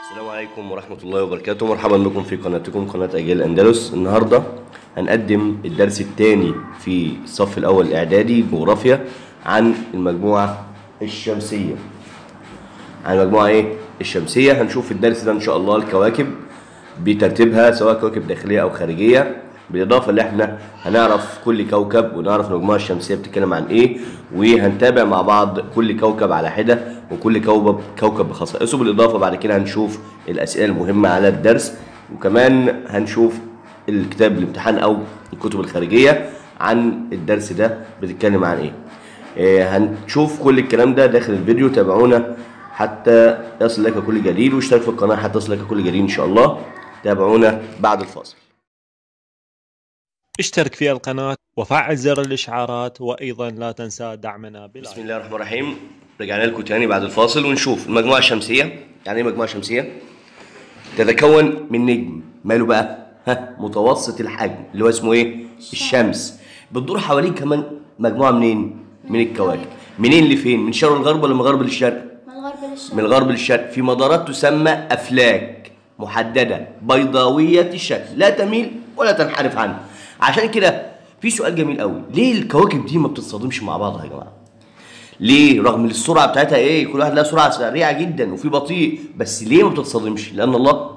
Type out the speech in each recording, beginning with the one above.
السلام عليكم ورحمة الله وبركاته مرحبا بكم في قناتكم قناة أجيال الأندلس النهاردة هنقدم الدرس الثاني في الصف الأول الإعدادي جغرافيا عن المجموعة الشمسية عن المجموعة إيه؟ الشمسية هنشوف في الدرس ده إن شاء الله الكواكب بترتيبها سواء كواكب داخلية أو خارجية بالإضافة اللي إحنا هنعرف كل كوكب ونعرف المجموعة الشمسية بتتكلم عن إيه وهنتابع مع بعض كل كوكب على حدة وكل كوكب كوكب بخصائصه بالإضافة بعد كده هنشوف الأسئلة المهمة على الدرس وكمان هنشوف الكتاب الامتحان أو الكتب الخارجية عن الدرس ده بتتكلم عن إيه إيه، هنشوف كل الكلام ده داخل الفيديو تابعونا حتى يصل لك كل جديد واشترك في القناة حتى يصل لك كل جديد إن شاء الله تابعونا بعد الفاصل اشترك في القناة وفعل زر الإشعارات وأيضا لا تنسى دعمنا بسم بلايك الله الرحمن الرحيم رجعنا لكم تاني بعد الفاصل ونشوف المجموعة الشمسية يعني ايه مجموعة شمسية؟ تتكون من نجم ماله بقى؟ ها متوسط الحجم اللي هو اسمه ايه؟ الشمس بتدور حواليه كمان مجموعة منين؟ من الكواكب منين لفين؟ من الشرق للغرب ولا من الغرب للشرق؟ من الغرب للشرق من الغرب للشرق في مدارات تسمى أفلاك محددة بيضاوية الشكل لا تميل ولا تنحرف عنه عشان كده في سؤال جميل قوي ليه الكواكب دي ما بتتصادمش مع بعضها يا جماعة ليه رغم ان السرعة بتاعتها ايه كل واحد لها سرعة سريعة جدا وفي بطيء بس ليه ما بتتصادمش لأن الله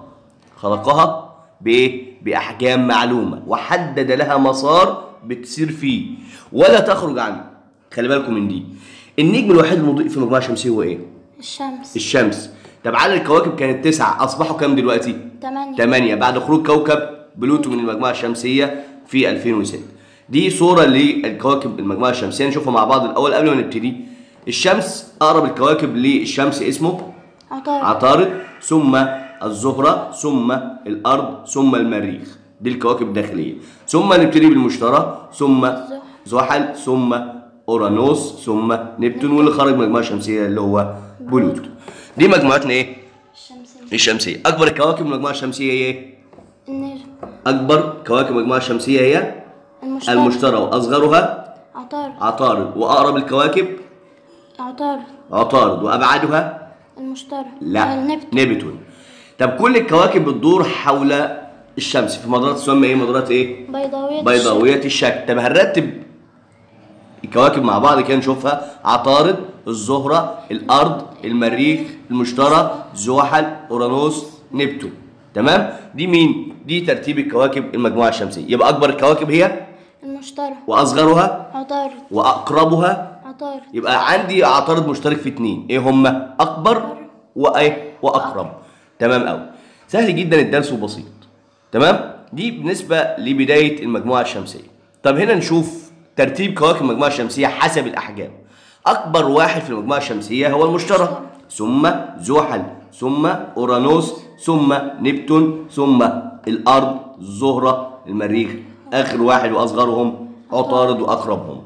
خلقها بايه بأحجام معلومة وحدد لها مسار بتسير فيه ولا تخرج عنه خلي بالكم من دي النجم الوحيد المضيء في المجموعة الشمسية هو ايه الشمس الشمس طب عدد الكواكب كانت تسعة أصبحوا كام دلوقتي؟ تمانية تمانية بعد خروج كوكب بلوتو من المجموعة الشمسية في 2006 دي صورة للكواكب المجموعة الشمسية نشوفها مع بعض الأول قبل ما نبتدي الشمس أقرب الكواكب للشمس اسمه عطارد عطارد ثم الزهرة ثم الأرض ثم المريخ دي الكواكب الداخلية ثم نبتدي بالمشتري ثم زحل ثم أورانوس ثم نبتون واللي خرج من المجموعة الشمسية اللي هو بلوتو دي مجموعتنا إيه؟ الشمسية الشمسية أكبر الكواكب من المجموعة الشمسية هي إيه؟ النجم أكبر كواكب المجموعة الشمسية هي المشتري المشتري وأصغرها عطارد عطارد وأقرب الكواكب عطارد عطارد وأبعدها المشتري لا النبت نبتون طب كل الكواكب بتدور حول الشمس في مدارات تسمى ايه مدارات ايه بيضاوية بيضاوية الشكل طب هنرتب الكواكب مع بعض كده نشوفها عطارد الزهرة الأرض المريخ المشتري زحل أورانوس نبتون تمام دي مين دي ترتيب الكواكب المجموعة الشمسية يبقى أكبر الكواكب هي المشتري وأصغرها عطارد وأقربها عطارد يبقى عندي عطارد مشترك في اتنين ايه هما اكبر وايه واقرب تمام قوي سهل جدا الدرس وبسيط تمام دي بالنسبه لبدايه المجموعه الشمسيه طب هنا نشوف ترتيب كواكب المجموعه الشمسيه حسب الاحجام اكبر واحد في المجموعه الشمسيه هو المشتري ثم زحل ثم اورانوس ثم نبتون ثم الارض الزهره المريخ اخر واحد واصغرهم عطارد واقربهم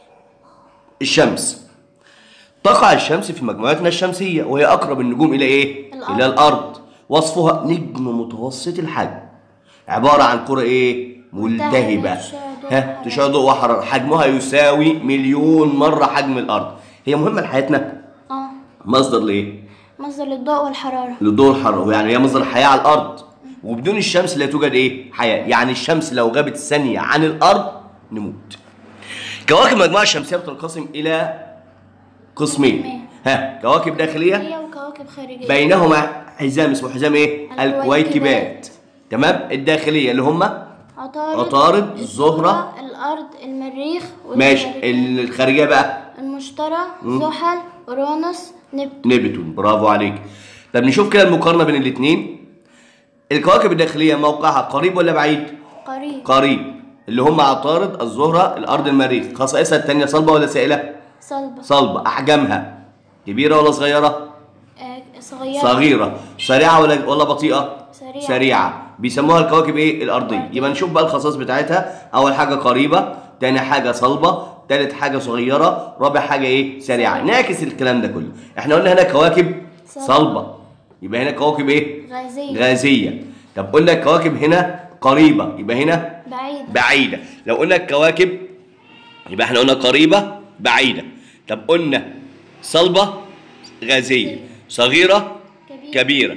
الشمس تقع الشمس في مجموعتنا الشمسية وهي أقرب النجوم إلى إيه؟ الأرض. إلى الأرض وصفها نجم متوسط الحجم عبارة عن كرة إيه؟ ملتهبة تشع ضوء ها وحرارة. تشع ضوء وحرارة حجمها يساوي مليون مرة حجم الأرض هي مهمة لحياتنا اه مصدر لإيه؟ مصدر للضوء والحرارة للضوء الحرارة يعني هي مصدر الحياة على الأرض وبدون الشمس لا توجد إيه؟ حياة يعني الشمس لو غابت ثانية عن الأرض نموت كواكب المجموعة الشمسية بتنقسم إلى قسمين ها كواكب داخلية هي وكواكب خارجية بينهما حزام اسمه حزام ايه؟ الكويكبات. الكويكبات تمام الداخلية اللي هم عطارد عطارد، الزهرة. الأرض المريخ ماشي والمريخ. الخارجية بقى المشتري زحل أورانوس نبتون نبتون برافو عليك طب نشوف كده المقارنة بين الاثنين الكواكب الداخلية موقعها قريب ولا بعيد؟ قريب قريب اللي هم عطارد الزهرة الأرض المريخ خصائصها التانية صلبة ولا سائلة؟ صلبة صلبة أحجامها كبيرة ولا صغيرة؟ آه، صغيرة صغيرة سريعة ولا ولا بطيئة؟ سريعة. سريعة بيسموها الكواكب ايه؟ الأرضية يبقى نشوف بقى الخصائص بتاعتها أول حاجة قريبة تاني حاجة صلبة تالت حاجة صغيرة رابع حاجة ايه؟ سريعة نعكس الكلام ده كله احنا قلنا هنا كواكب صلبة. صلبة يبقى هنا كواكب ايه؟ غازية غازية طب قلنا الكواكب هنا قريبة يبقى هنا بعيدة بعيدة لو قلنا الكواكب يبقى احنا قلنا قريبة بعيدة طب قلنا صلبة غازية صغيرة كبيرة. كبيرة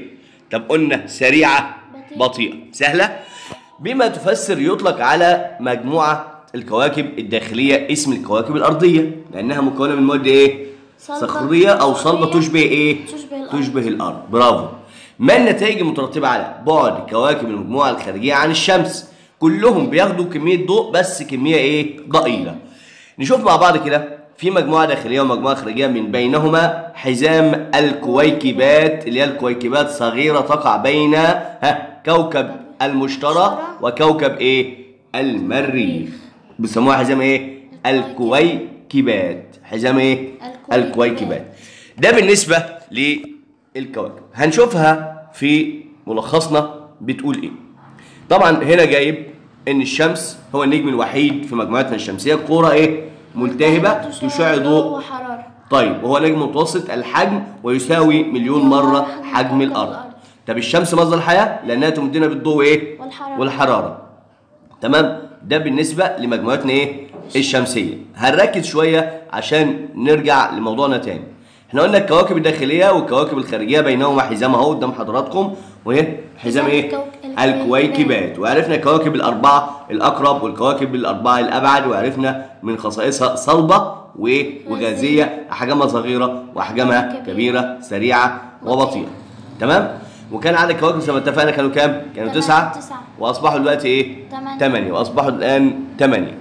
طب قلنا سريعة بطيئة. بطيئة سهلة بما تفسر يطلق على مجموعة الكواكب الداخلية اسم الكواكب الأرضية لأنها مكونة من مواد إيه؟ صلبة. صخرية أو صلبة صخرية. تشبه إيه؟ تشبه الأرض. تشبه الأرض برافو ما النتائج المترتبة على بعد كواكب المجموعة الخارجية عن الشمس كلهم بياخدوا كمية ضوء بس كمية إيه؟ ضئيلة نشوف مع بعض كده في مجموعة داخلية ومجموعة خارجية من بينهما حزام الكويكبات اللي هي الكويكبات صغيرة تقع بين ها كوكب المشتري وكوكب ايه؟ المريخ بيسموها حزام ايه؟ الكويكبات حزام ايه؟ الكويكبات. الكويكبات ده بالنسبة للكواكب هنشوفها في ملخصنا بتقول ايه طبعا هنا جايب ان الشمس هو النجم الوحيد في مجموعتنا الشمسيه كوره ايه ملتهبه تشع ضوء وحرارة طيب وهو نجم متوسط الحجم ويساوي مليون مره حجم الارض طب الشمس مصدر الحياه لانها تمدنا بالضوء ايه والحرارة. والحراره تمام ده بالنسبه لمجموعتنا ايه الشمسيه هنركز شويه عشان نرجع لموضوعنا تاني احنا قلنا الكواكب الداخليه والكواكب الخارجيه بينهما حزام اهو قدام حضراتكم وهي حزام ايه الكوك- الكويكبات وعرفنا الكواكب الاربعه الاقرب والكواكب الاربعه الابعد وعرفنا من خصائصها صلبه وايه وغازيه احجامها صغيره واحجامها كبيره سريعه وبطيئه تمام وكان عدد الكواكب زي ما اتفقنا كانوا كام كانوا تمام، تسعة تسعة. واصبحوا دلوقتي ايه تمانية. تمانية واصبحوا الان تمانية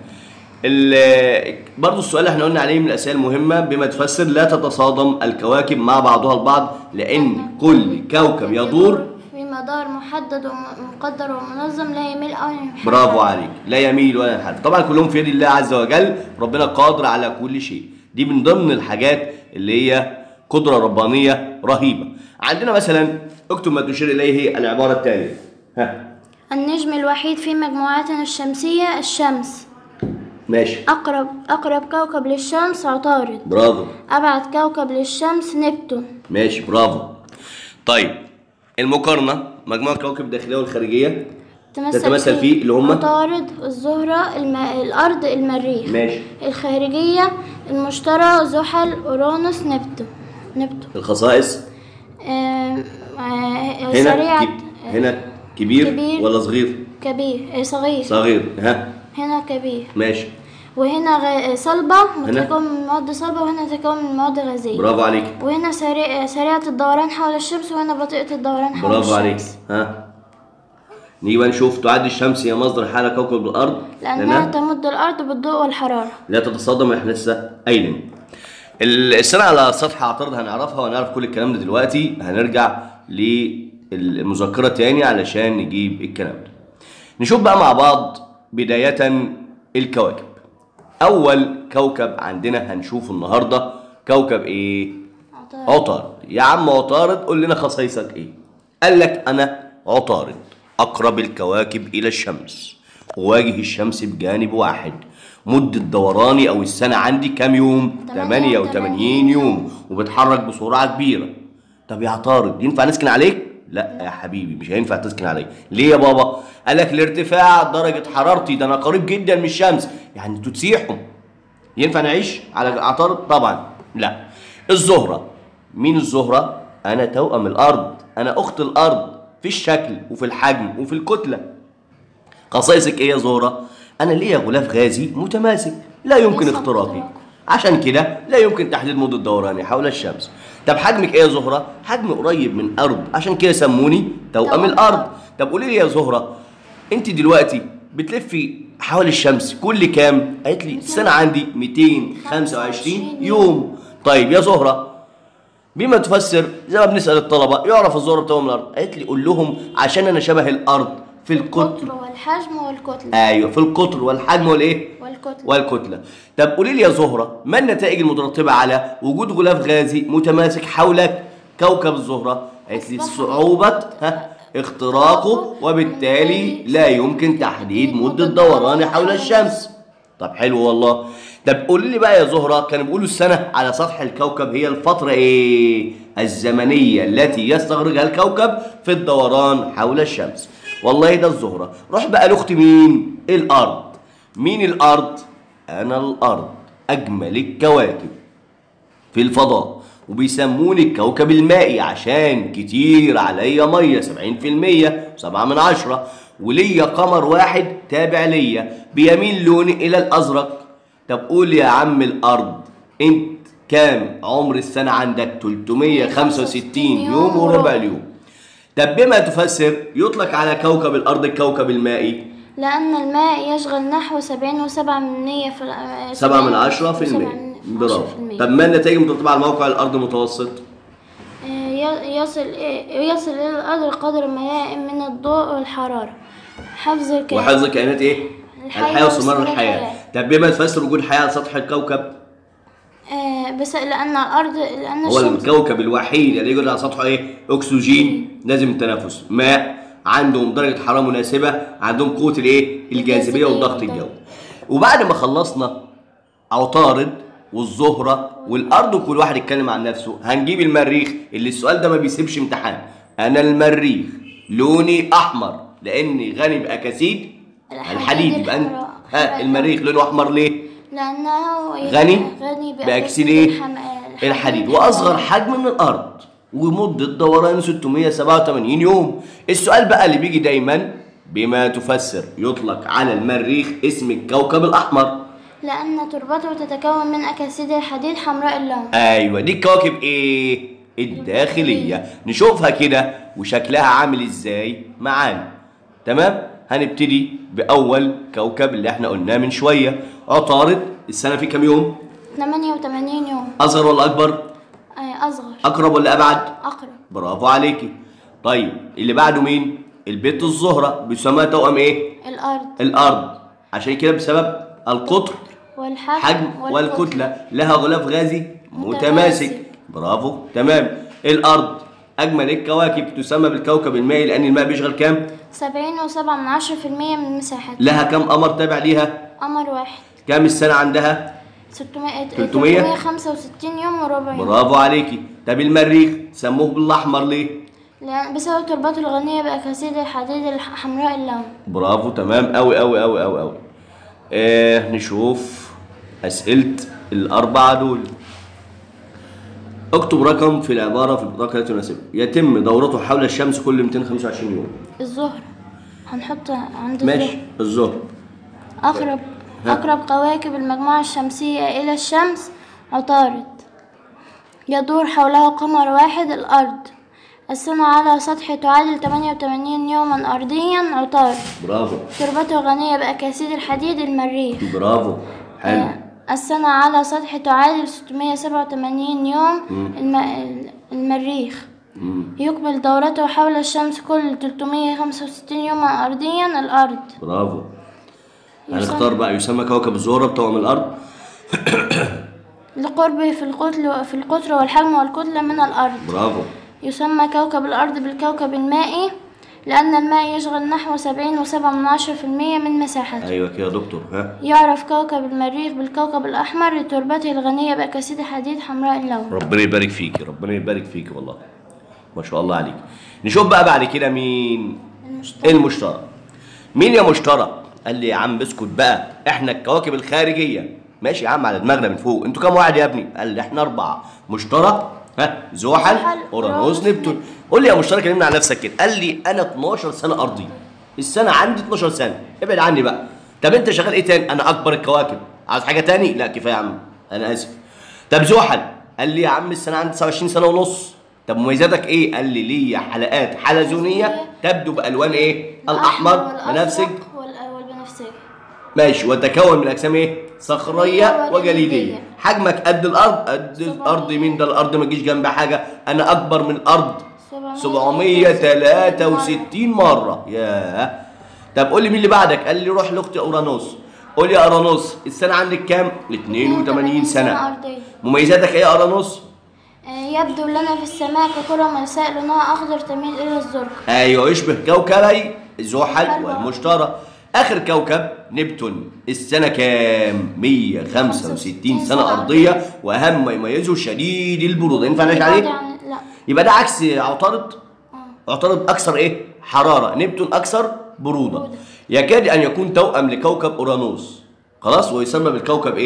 ال- برضو السؤال اللي احنا قلنا عليه من الاسئله المهمه بما تفسر لا تتصادم الكواكب مع بعضها البعض لان كل كوكب يدور في مدار محدد ومقدر ومنظم لا يميل أو ينحرف برافو عليك لا يميل ولا ينحرف طبعا كلهم في يد الله عز وجل ربنا قادر على كل شيء دي من ضمن الحاجات اللي هي قدره ربانيه رهيبه عندنا مثلا اكتب ما تشير اليه العباره التاليه ها النجم الوحيد في مجموعتنا الشمسية الشمس ماشي أقرب أقرب كوكب للشمس عطارد برافو أبعد كوكب للشمس نبتون ماشي برافو طيب المقارنه مجموعه الكواكب الداخليه والخارجيه تتمثل في اللي هم؟ عطارد الزهرة الم... الأرض المريخ ماشي الخارجية المشتري زحل أورانوس نبتون نبتون الخصائص آم، آه، هنا سريعة كب... هنا كبير, كبير. ولا صغير كبير آه، صغير صغير ها هنا كبير ماشي وهنا غ... صلبة هنا؟ متكون من مواد صلبة وهنا تكون من مواد غازية برافو عليك وهنا سريع... سريعة الدوران حول الشمس وهنا بطيئة الدوران حول برافو عليك الشمس ها نيجي بقى نشوف تعد الشمس هي مصدر حالة كوكب الأرض لأنها تمد الأرض بالضوء والحرارة لا تتصادم احنا لسه قايلين ال- السنة على سطح عطارد هنعرفها وهنعرف كل الكلام ده دلوقتي هنرجع للمذكرة تاني علشان نجيب الكلام ده نشوف بقى مع بعض بداية الكواكب أول كوكب عندنا هنشوفه النهاردة كوكب إيه؟ عطارد. عطارد يا عم عطارد قول لنا خصائصك إيه؟ قال لك أنا عطارد أقرب الكواكب إلى الشمس أواجه الشمس بجانب واحد مدة دوراني أو السنة عندي كام يوم؟ 88 88 يوم وبتحرك بسرعة كبيرة طب يا عطارد ينفع نسكن عليك؟ لا يا حبيبي مش هينفع تسكن عليك ليه يا بابا؟ قال لك لارتفاع درجة حرارتي ده أنا قريب جدا من الشمس يعني انتوا تسيحوا ينفع نعيش على عطارد؟ طبعا لا الزهرة مين الزهرة؟ أنا توأم الأرض أنا أخت الأرض في الشكل وفي الحجم وفي الكتلة خصائصك إيه يا زهرة؟ أنا ليا غلاف غازي متماسك لا يمكن يصعب اختراقه اختراقه. عشان كده لا يمكن تحديد مدة دوراني حول الشمس طب حجمك ايه يا زهرة؟ حجم قريب من الأرض عشان كده سموني توأم توأم الأرض الأرض. طب قولي لي يا زهرة انت دلوقتي بتلفي حول الشمس كل كام؟ قالت لي السنة عندي 225 يوم طيب يا زهرة بما تفسر زي ما بنسأل الطلبة يعرف الزهرة بتوأم الأرض قالت لي قول لهم عشان أنا شبه الأرض في القطر القطر والحجم والكتلة ايوه في القطر والحجم والايه؟ والكتلة والكتله. طب قولي لي يا زهره ما النتائج المترتبه على وجود غلاف غازي متماسك حولك كوكب الزهره؟ قالت لي أصبح- صعوبه ها اختراقه وبالتالي لا يمكن تحديد مده دورانه حول الشمس. طب حلو والله. طب قولي لي بقى يا زهره كانوا بيقولوا السنه على سطح الكوكب هي الفتره ايه؟ الزمنيه التي يستغرقها الكوكب في الدوران حول الشمس. والله ده الزهره. روح بقى لاخت مين؟ الارض. مين الأرض؟ أنا الأرض أجمل الكواكب في الفضاء وبيسموني الكوكب المائي عشان كتير عليا ميه 70% وسبعة من عشرة وليا قمر واحد تابع ليا بيميل لوني الى الازرق طب قول يا عم الارض انت كام عمر السنه عندك 365 يوم وربع اليوم طب بما تفسر يطلق على كوكب الارض الكوكب المائي لأن الماء يشغل نحو سبعين وسبعة من مية في ال- سبعة من سبعين عشرة في وسبعة المية من عشرة برافو في المية. طب ما النتائج المترتبة على موقع الأرض المتوسط؟ آه، ي- يصل يصل إلى الأرض قدر ملائم من الضوء والحرارة حفظ الكائنات وحفظ الكائنات إيه؟ الحياة الحياة واستمرار واستمرار الحياة الحياة. طب بما تفسر وجود حياة على سطح الكوكب؟ آه، بس لأن الأرض لأن هو الشمس الكوكب الوحيد اللي يوجد على سطحه إيه؟ أكسجين لازم التنفس ماء عندهم درجة حرارة مناسبة عندهم قوة الإيه؟ الجاذبية الجاذبية والضغط والضغط. الجوي وبعد ما خلصنا عطارد والزهرة والأرض وكل واحد يتكلم عن نفسه هنجيب المريخ اللي السؤال ده ما بيسيبش امتحان أنا المريخ لوني أحمر لأني غني بأكاسيد الحديد الحديد يبقى أنت الحمراء. ها المريخ لونه أحمر ليه؟ لأنه غني غني بأكسيد إيه؟ الحم- الحديد وأصغر حجم من الأرض ومدة دوران 687 يوم السؤال بقى اللي بيجي دايما بما تفسر يطلق على المريخ اسم الكوكب الأحمر لأن تربته تتكون من أكاسيد الحديد حمراء اللون ايوه دي الكواكب ايه الداخليه نشوفها كده وشكلها عامل ازاي معانا تمام هنبتدي باول كوكب اللي احنا قلناه من شويه عطارد السنه فيه كام يوم 88 يوم اصغر ولا اكبر آه، أصغر اقرب ولا ابعد أقرب برافو عليكي طيب اللي بعده مين البيت الزهره بيسمى توأم ايه الأرض الارض عشان كده بسبب القطر والحجم حجم والكتلة لها غلاف غازي متماسك متماسك. برافو تمام الأرض أجمل الكواكب تسمى بالكوكب المائي لأن الماء بيشغل كام؟ سبعين وسبعة من عشرة في المية من مساحته لها كام قمر تابع ليها؟ قمر واحد كام السنة عندها؟ ستمائة 300 تلتمية خمسة وستين يوم وربع يوم برافو عليكي طب المريخ سموه بالأحمر ليه؟ لأن بسبب تربته الغنية بأكاسيد الحديد الحمراء اللون برافو تمام أوي أوي أوي أوي أوي آه نشوف أسئلة الأربعة دول اكتب رقم في العبارة في البطاقة التي تناسبه يتم دورته حول الشمس كل 225 يوم الزهرة هنحط عند ماشي الزهرة الزهر أقرب ها. أقرب كواكب المجموعة الشمسية إلى الشمس عطارد يدور حوله قمر واحد الأرض السنة على سطح تعادل 88 يوما أرضيا عطارد برافو تربته غنية بأكاسيد الحديد المريخ برافو حلو آه، السنة على سطح تعادل 687 يوم الم... المريخ مم. يقبل دورته حول الشمس كل 365 يوما أرضيا الأرض برافو يسمى- هنختار بقى يسمى كوكب الزهرة بتوأم الأرض لقربه في القتل في القطر والحجم والكتلة من الأرض برافو يسمى كوكب الأرض بالكوكب المائي لأن الماء يشغل نحو سبعين وسبعة من عشرة في المية من مساحته أيوة كده يا دكتور ها يعرف كوكب المريخ بالكوكب الأحمر لتربته الغنية بأكاسيد حديد حمراء اللون ربنا يبارك فيكي ربنا يبارك فيكي والله ما شاء الله عليك نشوف بقى بعد كده مين المشتري المشترى مين يا مشترى قال لي يا عم اسكت بقى احنا الكواكب الخارجيه ماشي يا عم على دماغنا من فوق انتوا كام واحد يا ابني قال لي احنا اربعه مشترى ها زحل زحل، اورانوس أورانوس، نبتون قول لي يا مشترى كلمنا عن نفسك كده قال لي انا 12 سنه ارضي السنه عندي 12 سنه ابعد عني بقى طب انت شغال ايه تاني انا اكبر الكواكب عايز حاجه تاني لا كفايه يا عم انا اسف طب زحل قال لي يا عم السنه عندي 29 سنه ونص طب مميزاتك ايه قال لي ليا حلقات حلزونيه تبدو بالوان ايه الاحمر والأزرق بنفسج وال- والبنفسجي ماشي وتكون من اجسام ايه صخريه صخرية وجليديه وجليدية. حجمك قد الارض قد الارض مين ده الارض ما تجيش جنب حاجه انا اكبر من الارض 763 مره ياه طب قول لي مين اللي بعدك قال لي روح لاختي اورانوس قول لي يا اورانوس السنه عندك كام 82 سنه أرضية مميزاتك ايه يا اورانوس آه، يبدو لنا في السماء ككرة ملساء لونها أخضر تميل إلى الزرق ايوه يشبه كوكبي زحل حلو. والمشتري اخر كوكب نبتون السنه كام 165 سنه ارضيه واهم ما يميزه شديد البروده ينفع نعيش بعد عليه عن- لا يبقى ده عكس عطارد عطارد اكثر ايه حراره نبتون اكثر بروده برودة. يكاد ان يكون توأم لكوكب اورانوس خلاص ويسمى بالكوكب ايه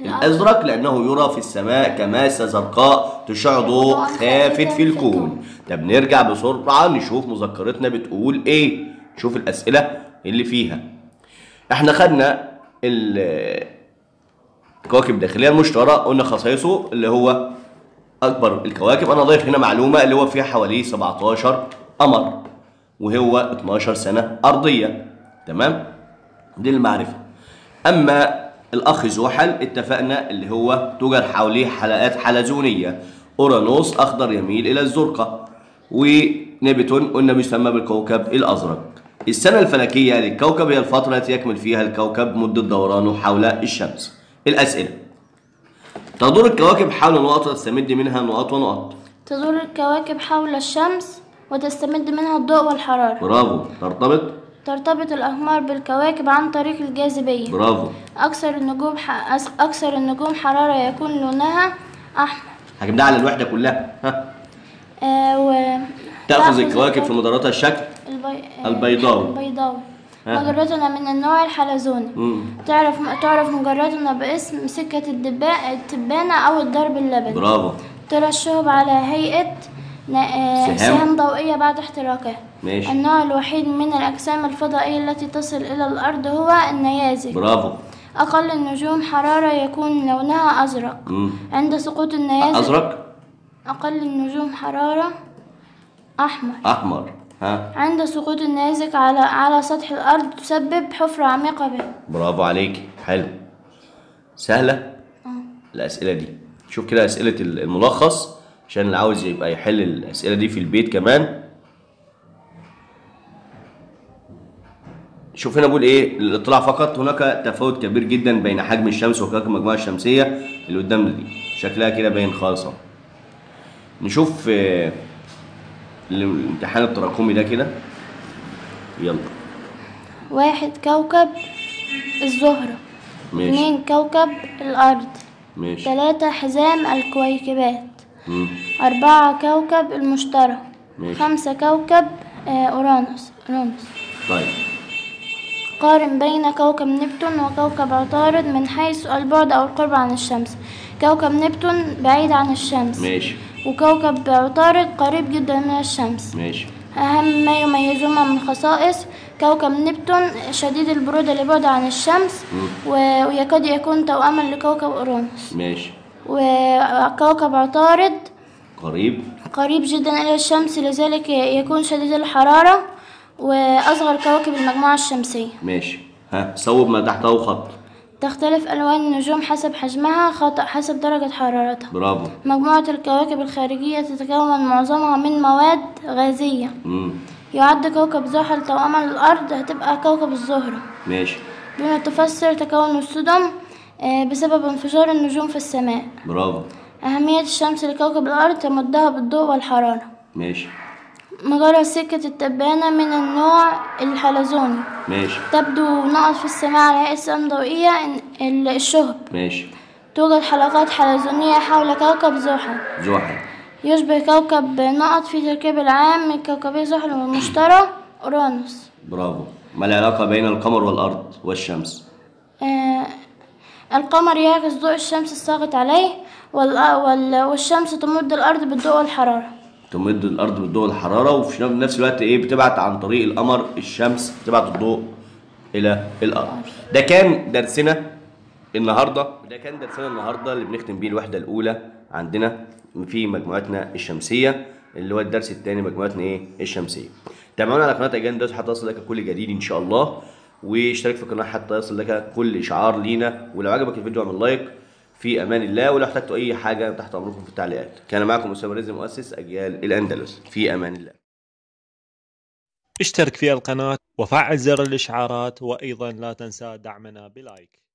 الازرق لانه يرى في السماء كماسه زرقاء تشع ضوء خافت في الكون طب نرجع بسرعه نشوف مذكرتنا بتقول ايه نشوف الاسئله اللي فيها احنا خدنا ال- الكواكب الداخليه المشترى قلنا خصائصه اللي هو اكبر الكواكب انا ضايف هنا معلومه اللي هو فيها حوالي 17 قمر وهو 12 سنه ارضيه تمام دي المعرفه اما الاخ زحل اتفقنا اللي هو توجد حواليه حلقات حلزونيه اورانوس اخضر يميل الى الزرقاء ونبتون قلنا بيسمى بالكوكب الازرق السنه الفلكيه للكوكب هي الفتره التي يكمل فيها الكوكب مده دورانه حول الشمس الاسئله تدور الكواكب حول نقط وتستمد منها نقاط ونقط تدور الكواكب حول الشمس وتستمد منها الضوء والحرارة برافو ترتبط ترتبط الأقمار بالكواكب عن طريق الجاذبية برافو أكثر النجوم ح... أس- أكثر النجوم حرارة يكون لونها أحمر هجيب على الوحده كلها ها آه و... تاخذ الكواكب في مداراتها الشكل البي... آه، البيضاوي. البيضاوي ها. مجرتنا من النوع الحلزوني مم. تعرف تعرف مجرتنا باسم سكة الدباء التبانة أو الضرب اللبني برافو ترى الشهب على هيئة ن- آه، سهام. سهام ضوئية بعد احتراقها ماشي النوع الوحيد من الأجسام الفضائية التي تصل إلى الأرض هو النيازك برافو أقل النجوم حرارة يكون لونها أزرق مم. عند سقوط النيازك ازرق أقل النجوم حرارة أحمر احمر ها عند سقوط النيازك على على سطح الأرض تسبب حفرة عميقة به برافو عليك حلو سهله الاسئله دي شوف كده اسئله الملخص عشان اللي عاوز يبقى يحل الاسئله دي في البيت كمان شوف هنا بقول ايه الاطلاع فقط هناك تفاوت كبير جدا بين حجم الشمس وكواكب المجموعه الشمسيه اللي قدامنا دي شكلها كده باين خالص اهو نشوف آه، الامتحان التراكمي ده كده يلا واحد كوكب الزهرة ماشي اثنين كوكب الأرض ماشي ثلاثة حزام الكويكبات مم. أربعة كوكب المشتري ماشي. خمسة كوكب آه، أورانوس أورانوس طيب قارن بين كوكب نبتون وكوكب عطارد من حيث البعد أو القرب عن الشمس كوكب نبتون بعيد عن الشمس ماشي وكوكب عطارد قريب جدا من الشمس ماشي أهم ما يميزهما من خصائص كوكب نبتون شديد البرودة لبعد عن الشمس و- ويكاد يكون توأما لكوكب أورانوس ماشي وكوكب عطارد قريب قريب جدا إلى الشمس لذلك يكون شديد الحرارة وأصغر كواكب المجموعة الشمسية ماشي ها صوب ما تحته خط تختلف ألوان النجوم حسب حجمها خطأ حسب درجة حرارتها برافو مجموعة الكواكب الخارجية تتكون معظمها من مواد غازية مم. يعد كوكب زحل توأما للأرض هتبقى كوكب الزهرة ماشي بما تفسر تكون السدم آه، بسبب انفجار النجوم في السماء برافو أهمية الشمس لكوكب الأرض تمدها بالضوء والحرارة ماشي مجرة سكة التبانة من النوع الحلزوني ماشي تبدو نقط في السماء على هيئة سهم ضوئية إن- ال- الشهب ماشي توجد حلقات حلزونية حول كوكب زحل زحل يشبه كوكب نقط في تركيب العام من كوكبي زحل والمشتري أورانوس برافو ما العلاقة بين القمر والأرض والشمس آه القمر يعكس ضوء الشمس الساقط عليه وال- وال- والشمس تمد الأرض بالضوء والحرارة تمد الأرض بالضوء والحرارة وفي نفس الوقت إيه بتبعت عن طريق القمر الشمس بتبعت الضوء إلى الأرض ده كان درسنا النهاردة ده كان درسنا النهاردة اللي بنختم بيه الوحدة الأولى عندنا في مجموعتنا الشمسية اللي هو الدرس الثاني مجموعتنا إيه الشمسية تابعونا على قناة أجان دوس حتى يصل لك كل جديد إن شاء الله واشترك في القناة حتى يصل لك كل إشعار لينا ولو عجبك الفيديو اعمل لايك في امان الله ولو احتجتوا اي حاجه تحت امركم في التعليقات كان معكم اسامه رزق مؤسس اجيال الاندلس في امان الله اشترك في القناة وفعل زر الإشعارات وأيضا لا تنسى دعمنا بلايك